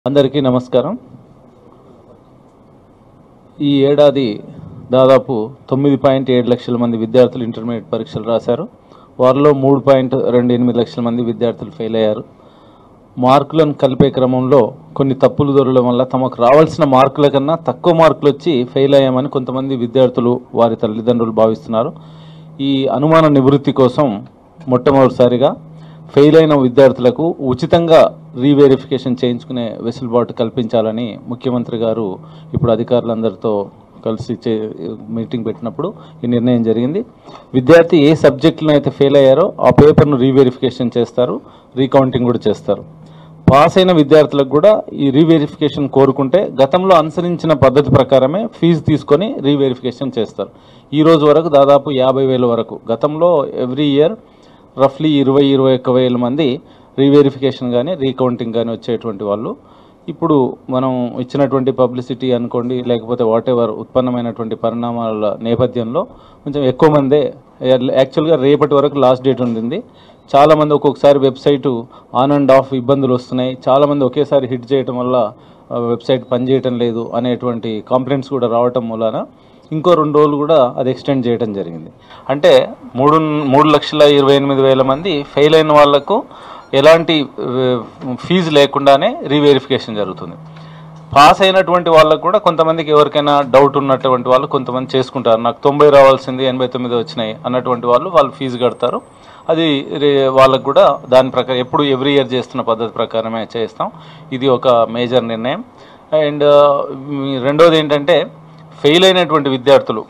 అందరికీ నమస్కారం ఈ ఏడాది దాదాపు తొమ్మిది పాయింట్ ఏడు లక్షల మంది విద్యార్థులు ఇంటర్మీడియట్ పరీక్షలు రాశారు వారిలో మూడు పాయింట్ రెండు ఎనిమిది లక్షల మంది విద్యార్థులు ఫెయిల్ అయ్యారు మార్కులను కలిపే క్రమంలో కొన్ని తప్పులు దొరకడం వల్ల తమకు రావాల్సిన మార్కుల కన్నా తక్కువ మార్కులు వచ్చి ఫెయిల్ అయ్యామని కొంతమంది విద్యార్థులు వారి తల్లిదండ్రులు భావిస్తున్నారు ఈ అనుమాన నివృత్తి కోసం మొట్టమొదటిసారిగా ఫెయిల్ అయిన విద్యార్థులకు ఉచితంగా రీవెరిఫికేషన్ చేయించుకునే వెసులుబాటు కల్పించాలని ముఖ్యమంత్రి గారు ఇప్పుడు అధికారులందరితో కలిసి చే మీటింగ్ పెట్టినప్పుడు ఈ నిర్ణయం జరిగింది విద్యార్థి ఏ సబ్జెక్టులను అయితే ఫెయిల్ అయ్యారో ఆ పేపర్ను రీవెరిఫికేషన్ చేస్తారు రీకౌంటింగ్ కూడా చేస్తారు పాస్ అయిన విద్యార్థులకు కూడా ఈ రీవెరిఫికేషన్ కోరుకుంటే గతంలో అనుసరించిన పద్ధతి ప్రకారమే ఫీజు తీసుకొని రీవెరిఫికేషన్ చేస్తారు ఈ రోజు వరకు దాదాపు యాభై వేల వరకు గతంలో ఎవ్రీ ఇయర్ రఫ్లీ ఇరవై ఇరవై ఒక్క వేల మంది రీవెరిఫికేషన్ కానీ రీకౌంటింగ్ కానీ వచ్చేటువంటి వాళ్ళు ఇప్పుడు మనం ఇచ్చినటువంటి పబ్లిసిటీ అనుకోండి లేకపోతే వాట్ ఎవర్ ఉత్పన్నమైనటువంటి పరిణామాల నేపథ్యంలో కొంచెం ఎక్కువ మందే యాక్చువల్గా రేపటి వరకు లాస్ట్ డేట్ ఉంటుంది చాలామంది ఒక్కొక్కసారి వెబ్సైట్ ఆన్ అండ్ ఆఫ్ ఇబ్బందులు వస్తున్నాయి చాలామంది ఒకేసారి హిట్ చేయటం వల్ల ఆ, వెబ్సైట్ పనిచేయటం లేదు అనేటువంటి కంప్లైంట్స్ కూడా రావటం మూలాన ఇంకో రెండు రోజులు కూడా అది ఎక్స్టెండ్ చేయడం జరిగింది అంటే మూడు మూడు లక్షల ఇరవై ఎనిమిది వేల మంది ఫెయిల్ అయిన వాళ్లకు ఎలాంటి ఫీజు లేకుండానే రీవెరిఫికేషన్ జరుగుతుంది పాస్ అయినటువంటి వాళ్ళకు కూడా కొంతమందికి ఎవరికైనా డౌట్ ఉన్నటువంటి వాళ్ళు కొంతమంది చేసుకుంటారు నాకు తొంభై రావాల్సింది ఎనభై తొమ్మిది వచ్చినాయి అన్నటువంటి వాళ్ళు వాళ్ళు ఫీజు కడతారు అది రే- వాళ్ళకు కూడా దాని ప్రకారం ఎప్పుడు ఎవ్రీ ఇయర్ చేస్తున్న పద్ధతి ప్రకారమే చేస్తాం ఇది ఒక మేజర్ నిర్ణయం అండ్ రెండోది ఏంటంటే ఫెయిల్ అయినటువంటి విద్యార్థులు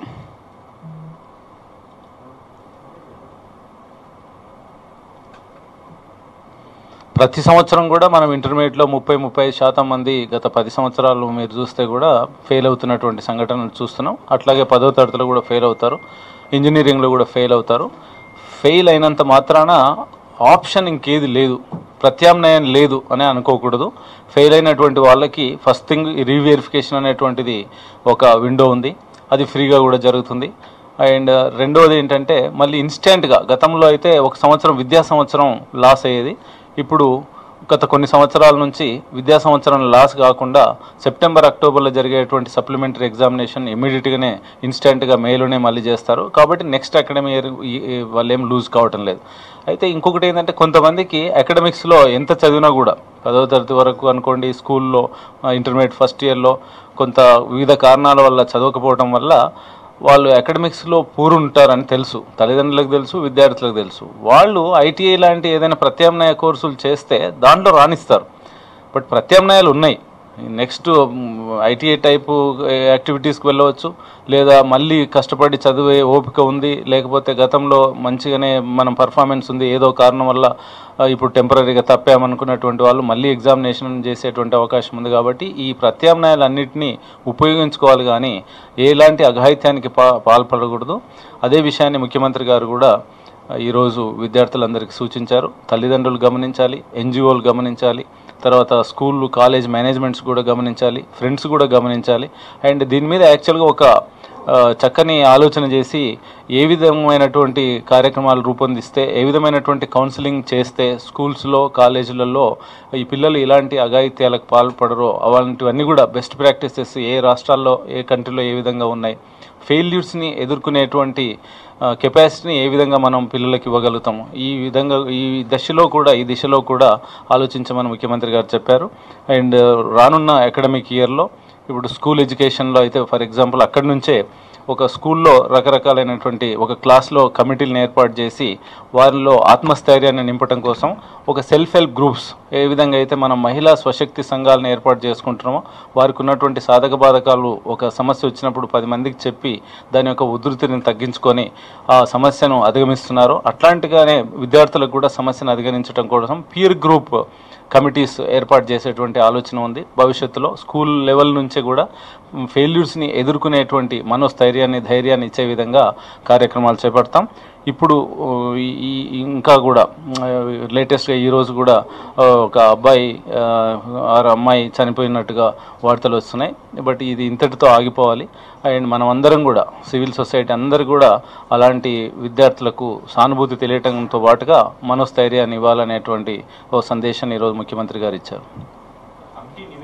ప్రతి సంవత్సరం కూడా మనం ఇంటర్మీడియట్లో ముప్పై ముప్పై శాతం మంది గత పది సంవత్సరాలు మీరు చూస్తే కూడా ఫెయిల్ అవుతున్నటువంటి సంఘటనలు చూస్తున్నాం అట్లాగే పదో తరగతిలో కూడా ఫెయిల్ అవుతారు ఇంజనీరింగ్లో కూడా ఫెయిల్ అవుతారు ఫెయిల్ అయినంత మాత్రాన ఆప్షన్ ఇంకేది లేదు ప్రత్యామ్నాయం లేదు అని అనుకోకూడదు ఫెయిల్ అయినటువంటి వాళ్ళకి ఫస్ట్ థింగ్ రీవెరిఫికేషన్ అనేటువంటిది ఒక విండో ఉంది అది ఫ్రీగా కూడా జరుగుతుంది అండ్ రెండవది ఏంటంటే మళ్ళీ ఇన్స్టెంట్గా గతంలో అయితే ఒక సంవత్సరం విద్యా సంవత్సరం లాస్ అయ్యేది ఇప్పుడు గత కొన్ని సంవత్సరాల నుంచి విద్యా సంవత్సరం లాస్ కాకుండా సెప్టెంబర్ అక్టోబర్లో జరిగేటువంటి సప్లిమెంటరీ ఎగ్జామినేషన్ ఇమీడియట్గానే ఇన్స్టెంట్గా మేలోనే మళ్ళీ చేస్తారు కాబట్టి నెక్స్ట్ అకాడమీ ఇయర్ వాళ్ళు ఏం లూజ్ కావటం లేదు అయితే ఇంకొకటి ఏంటంటే కొంతమందికి అకాడమిక్స్లో ఎంత చదివినా కూడా పదవ తరగతి వరకు అనుకోండి స్కూల్లో ఇంటర్మీడియట్ ఫస్ట్ ఇయర్లో కొంత వివిధ కారణాల వల్ల చదవకపోవడం వల్ల వాళ్ళు అకాడమిక్స్లో పూర్ ఉంటారని తెలుసు తల్లిదండ్రులకు తెలుసు విద్యార్థులకు తెలుసు వాళ్ళు ఐటీఐ లాంటి ఏదైనా ప్రత్యామ్నాయ కోర్సులు చేస్తే దాంట్లో రాణిస్తారు బట్ ప్రత్యామ్నాయాలు ఉన్నాయి నెక్స్ట్ ఐటీఐ టైపు యాక్టివిటీస్కి వెళ్ళవచ్చు లేదా మళ్ళీ కష్టపడి చదివే ఓపిక ఉంది లేకపోతే గతంలో మంచిగానే మనం పర్ఫార్మెన్స్ ఉంది ఏదో కారణం వల్ల ఆ, ఇప్పుడు టెంపరీగా తప్పామనుకున్నటువంటి వాళ్ళు మళ్ళీ ఎగ్జామినేషన్ చేసేటువంటి అవకాశం ఉంది కాబట్టి ఈ ప్రత్యామ్నాయాలన్నింటినీ ఉపయోగించుకోవాలి కానీ ఎలాంటి అఘాయిత్యానికి పా పాల్పడకూడదు అదే విషయాన్ని ముఖ్యమంత్రి గారు కూడా ఈరోజు విద్యార్థులందరికీ సూచించారు తల్లిదండ్రులు గమనించాలి ఎన్జిఓలు గమనించాలి తర్వాత స్కూళ్ళు కాలేజ్ మేనేజ్మెంట్స్ కూడా గమనించాలి ఫ్రెండ్స్ కూడా గమనించాలి అండ్ దీని మీద యాక్చువల్గా ఒక ఆ, చక్కని ఆలోచన చేసి ఏ విధమైనటువంటి కార్యక్రమాలు రూపొందిస్తే ఏ విధమైనటువంటి కౌన్సిలింగ్ చేస్తే స్కూల్స్లో కాలేజీలలో ఈ పిల్లలు ఇలాంటి అఘాయిత్యాలకు పాల్పడరో అలాంటివన్నీ కూడా బెస్ట్ ప్రాక్టీసెస్ ఏ రాష్ట్రాల్లో ఏ కంట్రీలో ఏ విధంగా ఉన్నాయి ఫెయిల్యూర్స్ని ఎదుర్కొనేటువంటి కెపాసిటీని ఏ విధంగా మనం పిల్లలకి ఇవ్వగలుగుతాం ఈ విధంగా ఈ దశలో కూడా ఈ దిశలో కూడా ఆలోచించమని ముఖ్యమంత్రి గారు చెప్పారు అండ్ రానున్న అకాడమిక్ ఇయర్లో ఇప్పుడు స్కూల్ ఎడ్యుకేషన్లో అయితే ఫర్ ఎగ్జాంపుల్ అక్కడి నుంచే ఒక స్కూల్లో రకరకాలైనటువంటి ఒక క్లాస్లో కమిటీలను ఏర్పాటు చేసి వారిలో ఆత్మస్థైర్యాన్ని నింపడం కోసం ఒక సెల్ఫ్ హెల్ప్ గ్రూప్స్ ఏ విధంగా అయితే మనం మహిళా స్వశక్తి సంఘాలను ఏర్పాటు చేసుకుంటున్నామో వారికి ఉన్నటువంటి సాధక బాధకాలు ఒక సమస్య వచ్చినప్పుడు పది మందికి చెప్పి దాని యొక్క ఉధృతిని తగ్గించుకొని ఆ సమస్యను అధిగమిస్తున్నారు అట్లాంటిగానే విద్యార్థులకు కూడా సమస్యను అధిగమించడం కోసం పీర్ గ్రూప్ కమిటీస్ ఏర్పాటు చేసేటువంటి ఆలోచన ఉంది భవిష్యత్తులో స్కూల్ లెవెల్ నుంచే కూడా ఫెయిల్యూర్స్ని ఎదుర్కొనేటువంటి మనోస్థైర్యాన్ని ధైర్యాన్ని ఇచ్చే విధంగా కార్యక్రమాలు చేపడతాం ఇప్పుడు ఆ, ఈ- ఈ ఇంకా కూడా లేటెస్ట్గా ఈరోజు కూడా ఆ, ఒక అబ్బాయి ఆ, ఆరు అమ్మాయి చనిపోయినట్టుగా వార్తలు వస్తున్నాయి బట్ ఇది ఇంతటితో ఆగిపోవాలి అండ్ మనం అందరం కూడా సివిల్ సొసైటీ అందరు కూడా అలాంటి విద్యార్థులకు సానుభూతి తెలియటంతో పాటుగా మనోస్థైర్యాన్ని ఇవ్వాలనేటువంటి ఓ సందేశాన్ని ఈరోజు ముఖ్యమంత్రి గారు ఇచ్చారు కమిటీ నివేదిక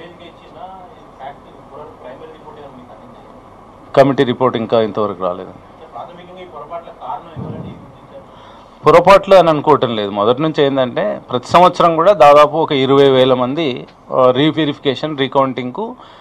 కమిటీ రిపోర్ట్ ఇంకా ఇంతవరకు రాలేదు పొరపాట్లు అని అనుకోవటం లేదు మొదటి నుంచి ఏంటంటే ప్రతి సంవత్సరం కూడా దాదాపు ఒక ఇరవై వేల మంది రీవెరిఫికేషన్ రీకౌంటింగ్కు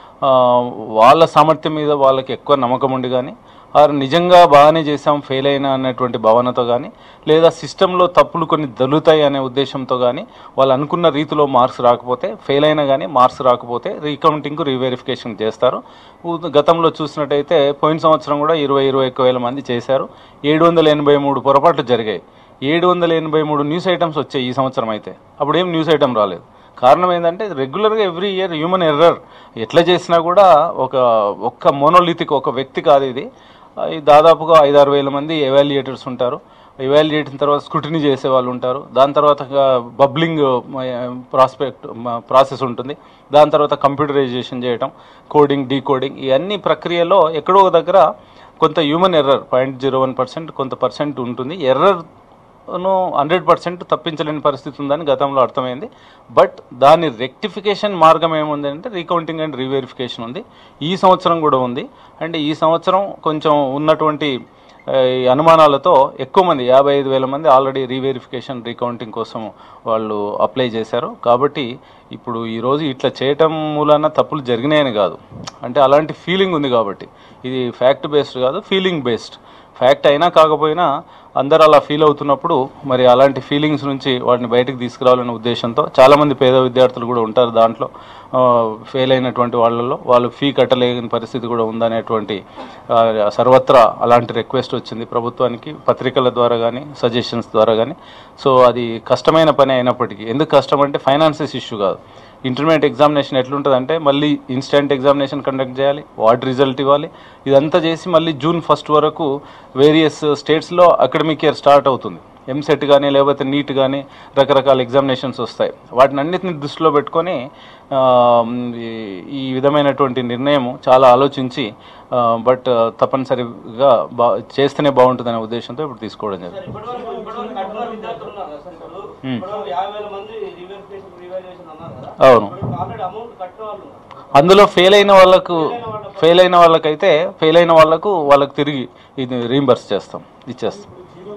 వాళ్ళ సామర్థ్యం మీద వాళ్ళకి ఎక్కువ నమ్మకం ఉండి కానీ వారు నిజంగా బాగానే చేసాం ఫెయిల్ అయినా అన్నటువంటి భావనతో కానీ లేదా సిస్టంలో తప్పులు కొన్ని దొలుతాయి అనే ఉద్దేశంతో కానీ వాళ్ళు అనుకున్న రీతిలో మార్క్స్ రాకపోతే ఫెయిల్ అయినా కానీ మార్క్స్ రాకపోతే రీకౌంటింగ్కు రీవెరిఫికేషన్ చేస్తారు ఉ- గతంలో చూసినట్టయితే పోయిన సంవత్సరం కూడా ఇరవై ఇరవై ఒక్క వేల మంది చేశారు ఏడు వందల ఎనభై మూడు పొరపాట్లు జరిగాయి ఏడు వందల ఎనభై మూడు న్యూస్ ఐటమ్స్ వచ్చాయి ఈ సంవత్సరం అయితే అప్పుడు ఏం న్యూస్ ఐటమ్ రాలేదు కారణం ఏంటంటే రెగ్యులర్గా ఎవ్రీ ఇయర్ హ్యూమన్ ఎర్రర్ ఎట్లా చేసినా కూడా ఒక ఒక్క మోనోలిథిక్ ఒక వ్యక్తి కాదు ఇది ఆ, ఈ దాదాపుగా ఐదారు వేల మంది ఎవాల్యుయేటర్స్ ఉంటారు ఎవాల్యుయేట్ తర్వాత స్క్రూటినీ చేసే వాళ్ళు ఉంటారు దాని తర్వాత బబ్లింగ్ ప్రాస్పెక్ట్ ప్రాసెస్ ఉంటుంది దాని తర్వాత కంప్యూటరైజేషన్ చేయటం కోడింగ్ డీకోడింగ్ ఇవన్నీ ప్రక్రియలో ఎక్కడో ఒక దగ్గర కొంత human error point zero one percent కొంత పర్సెంట్ ఉంటుంది ఎర్రర్ ను హండ్రెడ్ పర్సెంట్ తప్పించలేని పరిస్థితి ఉందని గతంలో అర్థమైంది బట్ దాని రెక్టిఫికేషన్ మార్గం ఏముంది అంటే రీకౌంటింగ్ అండ్ రీవెరిఫికేషన్ ఉంది ఈ సంవత్సరం కూడా ఉంది అండ్ ఈ సంవత్సరం కొంచెం ఉన్నటువంటి ఆ, ఈ అనుమానాలతో ఎక్కువ మంది యాభై ఐదు వేల మంది ఆల్రెడీ రీవెరిఫికేషన్ రీకౌంటింగ్ కోసం వాళ్ళు అప్లై చేశారు కాబట్టి ఇప్పుడు ఈరోజు ఇట్లా చేయటం మూలన తప్పులు జరిగినాయని కాదు అంటే అలాంటి ఫీలింగ్ ఉంది కాబట్టి ఇది ఫ్యాక్ట్ బేస్డ్ కాదు ఫీలింగ్ బేస్డ్ ఫ్యాక్ట్ అయినా కాకపోయినా అందరు అలా ఫీల్ అవుతున్నప్పుడు మరి అలాంటి ఫీలింగ్స్ నుంచి వాటిని బయటకు తీసుకురావాలనే ఉద్దేశంతో చాలామంది పేద విద్యార్థులు కూడా ఉంటారు దాంట్లో ఫెయిల్ అయినటువంటి వాళ్ళలో వాళ్ళు ఫీ కట్టలేని పరిస్థితి కూడా ఉందనేటువంటి ఆ, సర్వత్రా అలాంటి రిక్వెస్ట్ వచ్చింది ప్రభుత్వానికి పత్రికల ద్వారా కానీ సజెషన్స్ ద్వారా కానీ సో అది కష్టమైన పని అయినప్పటికీ ఎందుకు కష్టం అంటే ఫైనాన్సెస్ ఇష్యూ కాదు ఇంటర్మీడియట్ ఎగ్జామినేషన్ ఎట్లుంటుందంటే మళ్ళీ ఇన్స్టెంట్ ఎగ్జామినేషన్ కండక్ట్ చేయాలి వాటి రిజల్ట్ ఇవ్వాలి ఇదంతా చేసి మళ్ళీ జూన్ ఫస్ట్ వరకు వేరియస్ స్టేట్స్లో అకాడమిక్ ఇయర్ స్టార్ట్ అవుతుంది ఎంసెట్ కానీ లేకపోతే నీట్ కానీ రకరకాల ఎగ్జామినేషన్స్ వస్తాయి వాటిని అన్నిటిని దృష్టిలో పెట్టుకొని ఆ, ఈ- ఈ విధమైనటువంటి నిర్ణయం చాలా ఆలోచించి బట్ తప్పనిసరిగా బా చేస్తేనే బాగుంటుందనే ఉద్దేశంతో ఇప్పుడు తీసుకోవడం జరిగింది ఇప్పటివరకు ఇప్పటివరకు కట్టుకున్న విద్యార్థులు ఉన్నారు కదా సార్ ఇప్పుడు ఇప్పటివరకు యాభై వేల మంది రీవెరిఫికేషన్ రీవాల్యుయేషన్ అన్నారు కదా అవును ఇప్పుడు ఆల్రెడీ అమౌంట్ కట్టిన వాళ్ళు ఉన్నారు అందులో ఫెయిల్ అయిన వాళ్ళకు ఫెయిల్ అయిన వాళ్ళకైతే ఫెయిల్ అయిన వాళ్ళకు వాళ్ళకి తిరిగి ఇది రీంబర్స్ చేస్తాం ఇచ్చేస్తాం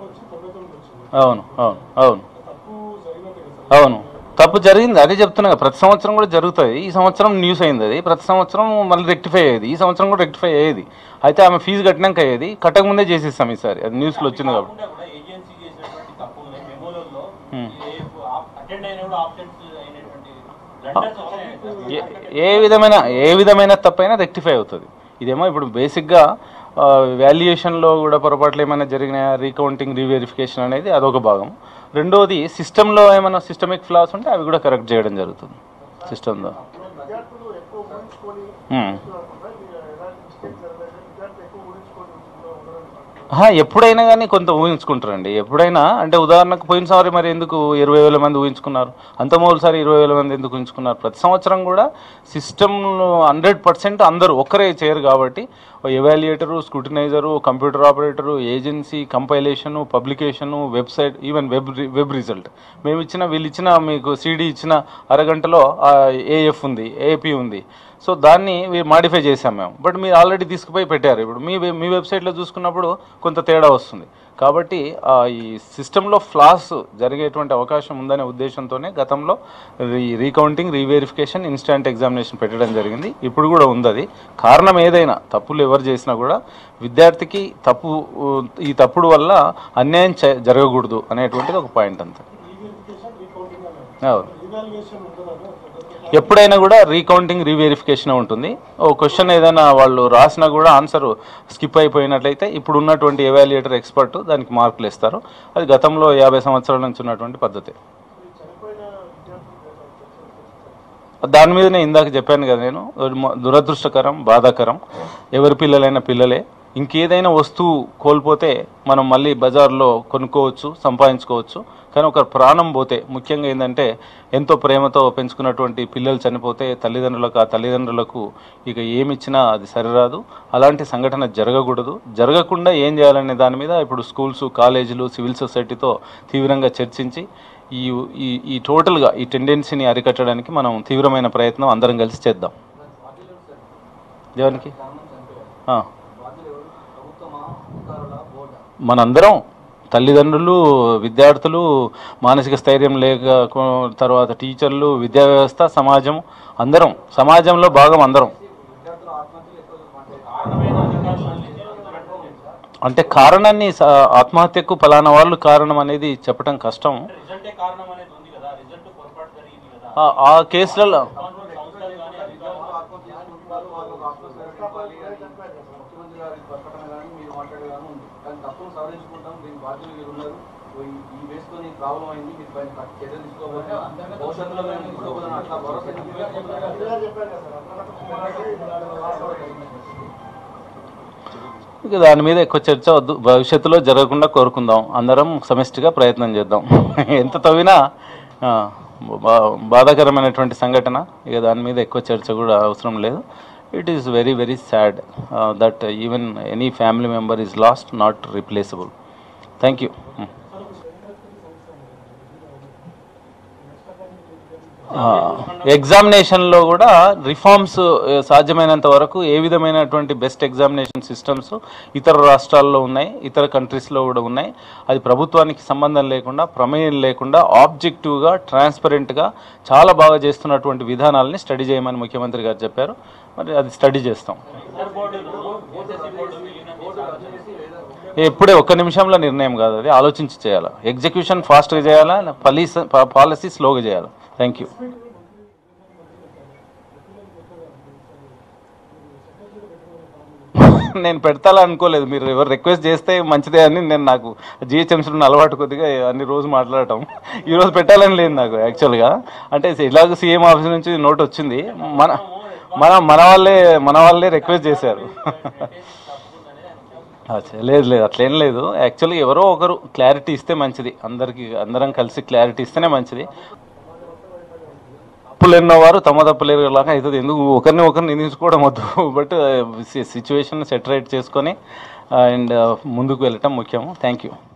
అవును అవును అవును అవును తప్పు జరిగింది అదే చెప్తున్నా కదా, ప్రతి సంవత్సరం కూడా జరుగుతుంది ఈ సంవత్సరం న్యూస్ అయింది అది ప్రతి సంవత్సరం మళ్ళీ రెక్టిఫై అయ్యేది ఈ సంవత్సరం కూడా రెక్టిఫై అయ్యేది అయితే ఆమె ఫీజు కట్టినాక అయ్యేది కట్టక ముందే చేసేస్తాం ఈసారి అది న్యూస్లో వచ్చింది కాబట్టి కాకుండా కూడా ఏజెన్సీ చేసినటువంటి తప్పులు మెమోలలో Hmm. అటెండ్ అయిన కూడా ఆబ్సెంట్స్ అయినటువంటి బ్లండర్స్ వచ్చినాయి ఏ- ఏ విధమైన ఏ విధమైన తప్పైనా రెక్టిఫై అవుతుంది ఇదేమో ఇప్పుడు బేసిక్గా వాల్యుయేషన్లో కూడా పొరపాట్లు ఏమైనా జరిగినాయా రీకౌంటింగ్ రీవెరిఫికేషన్ అనేది అదొక భాగం రెండోది సిస్టంలో ఏమైనా సిస్టమిక్ ఫ్లాస్ ఉంటే అవి కూడా కరెక్ట్ చేయడం జరుగుతుంది సిస్టంలో విద్యార్థులు ఎక్కువ ఊహించుకొని Hmm. కాకుండా ఎలాంటి మిస్టేక్స్ జరగలేదు విద్యార్థులు ఎక్కువ ఊహించుకొని ఉండడం ఆహా, ఎప్పుడైనా కానీ కొంత ఊహించుకుంటారండి ఎప్పుడైనా అంటే ఉదాహరణకు పోయినసారి మరి ఎందుకు ఇరవై వేల మంది ఊహించుకున్నారు అంత మూడుసారి ఇరవై వేల మంది ఎందుకు ఊహించుకున్నారు ప్రతి సంవత్సరం కూడా సిస్టమ్ హండ్రెడ్ పర్సెంట్ అందరూ ఒక్కరే చేయరు కాబట్టి evaluator scrutiniser computer operator agency compilation publication website even web web result మేము ఇచ్చిన వీళ్ళు ఇచ్చిన మీకు సీడీ ఇచ్చిన అరగంటలో ఏఎఫ్ ఉంది ఏపీ ఉంది సో దాన్ని మాడిఫై చేసాం మేము బట్ మీరు ఆల్రెడీ తీసుకుపోయి పెట్టారు ఇప్పుడు మీ వెబ్- మీ వెబ్సైట్లో చూసుకున్నప్పుడు కొంత తేడా వస్తుంది కాబట్టి ఆ, ఈ సిస్టంలో ఫ్లాస్ జరిగేటువంటి అవకాశం ఉందనే ఉద్దేశంతోనే గతంలో re recounting reverification instant examination పెట్టడం జరిగింది ఇప్పుడు కూడా ఉంది అది కారణం ఏదైనా తప్పులు ఎవరు చేసినా కూడా విద్యార్థికి తప్పు ఉ, ఈ తప్పుడు వల్ల అన్యాయం చే- జరగకూడదు అనేటువంటిది ఒక పాయింట్ అంతే అవును ఎప్పుడైనా కూడా రీకౌంటింగ్ రీవెరిఫికేషన్ ఉంటుంది ఓ క్వశ్చన్ ఏదైనా వాళ్ళు రాసినా కూడా ఆన్సర్ స్కిప్ అయిపోయినట్లయితే ఇప్పుడు ఉన్నటువంటి ఎవాల్యుయేటర్ ఎక్స్పర్ట్ దానికి మార్కులు ఇస్తారు అది గతంలో యాభై సంవత్సరాల నుంచి ఉన్నటువంటి పద్ధతి దాని మీదనే ఇందాక చెప్పాను కదా నేను మ- దురదృష్టకరం బాధాకరం ఎవరి పిల్లలైనా పిల్లలే ఇంకేదైనా వస్తువు కోల్పోతే మనం మళ్ళీ బజార్లో కొనుక్కోవచ్చు సంపాదించుకోవచ్చు కానీ ఒక ప్రాణం పోతే ముఖ్యంగా ఏంటంటే ఎంతో ప్రేమతో పెంచుకున్నటువంటి పిల్లలు చనిపోతే తల్లిదండ్రులకు ఆ తల్లిదండ్రులకు ఇక ఏమి ఇచ్చినా అది సరిరాదు అలాంటి సంఘటన జరగకూడదు జరగకుండా ఏం చేయాలనే దాని మీద ఇప్పుడు స్కూల్స్ కాలేజీలు సివిల్ సొసైటీతో తీవ్రంగా చర్చించి ఈ ఈ ఈ టోటల్గా ఈ టెండెన్సీని అరికట్టడానికి మనం తీవ్రమైన ప్రయత్నం అందరం కలిసి చేద్దాం దేవానికి ఆ. మనందరం తల్లిదండ్రులు విద్యార్థులు మానసిక స్థైర్యం లేక తర్వాత టీచర్లు విద్యా వ్యవస్థ సమాజం అందరం సమాజంలో భాగం అందరం అంటే కారణాన్ని స- ఆత్మహత్యకు ఫలానా వాళ్ళు కారణం అనేది చెప్పడం కష్టం రిజల్టే కారణం అనేది ఉంది కదా రిజల్ట్ పొరపాటు జరిగింది కదా ఆ- ఆ కేసులలో సంస్థలు కానీ అధికారులు ముఖ్యమంత్రి గారి ప్రకటన కానీ మీరు మాట్లాడే కానీ ఉంది కానీ తప్పును సవరించుకుంటాం దీని బాధ్యులు మీరు ఉన్నారు ఈ- ఈ వేసుకొని ప్రాబ్లం అయింది మీరు పైన చర్యలు తీసుకోవాలి భవిష్యత్తులో మేము తీసుకోకూడదని అట్లా భరోసా ఎందుకు ఇవ్వకపోతున్నారు? ఇలా చెప్పారు కదా సార్ అట్లా కుమారుడు ఇక దాని మీద ఎక్కువ చర్చ వద్దు భవిష్యత్తులో జరగకుండా కోరుకుందాం అందరం సమిష్టిగా ప్రయత్నం చేద్దాం ఎంత తవ్వినా ఆ, బా- బాధాకరమైనటువంటి సంఘటన ఇక దాని మీద ఎక్కువ చర్చ కూడా అవసరం లేదు it is very very sad that even any family member is lost not replaceable thank you ఎగ్జామినేషన్లో కూడా రిఫార్మ్స్ సాధ్యమైనంత వరకు ఏ విధమైనటువంటి బెస్ట్ ఎగ్జామినేషన్ సిస్టమ్స్ ఇతర రాష్ట్రాల్లో ఉన్నాయి ఇతర కంట్రీస్లో కూడా ఉన్నాయి అది ప్రభుత్వానికి సంబంధం లేకుండా ప్రమేయం లేకుండా ఆబ్జెక్టివ్గా ట్రాన్స్పరెంట్గా చాలా బాగా చేస్తున్నటువంటి విధానాలని స్టడీ చేయమని ముఖ్యమంత్రి గారు చెప్పారు మరి అది స్టడీ చేస్తాం ఇంటర్ బోర్డును ఓసీసీ బోర్డు యూనియన్ చేసి ఎప్పుడే ఒక్క నిమిషంలో నిర్ణయం కాదు అది ఆలోచించి చేయాలి ఎగ్జిక్యూషన్ ఫాస్ట్గా చేయాలా పాలసీ పాలసీ స్లోగా చేయాలి థ్యాంక్ యూ నేను పెడతాలా అనుకోలేదు మీరు ఎవరు రిక్వెస్ట్ చేస్తే మంచిదే అని నేను నాకు జిహెచ్ఎంసీలో అలవాటు కొద్దిగా అన్ని రోజు మాట్లాడటం ఈ రోజు పెట్టాలని లేదు నాకు యాక్చువల్గా అంటే ఇలాగ సీఎం ఆఫీస్ నుంచి నోట్ వచ్చింది మన మన మన వాళ్ళే మన వాళ్ళే రిక్వెస్ట్ చేశారు అచ్చా, లేదు లేదు అట్లేం లేదు యాక్చువల్గా ఎవరో ఒకరు క్లారిటీ ఇస్తే మంచిది అందరికి అందరం కలిసి క్లారిటీ ఇస్తేనే మంచిది తప్పులు ఎన్నోవారు తమ తప్పులేరు లాగా అవుతుంది ఎందుకు ఒకరిని ఒకరిని నిందించుకోవడం వద్దు బట్ సిచ్యువేషన్ సెటరేట్ చేసుకొని అండ్ ముందుకు వెళ్ళటం ముఖ్యం థ్యాంక్ యూ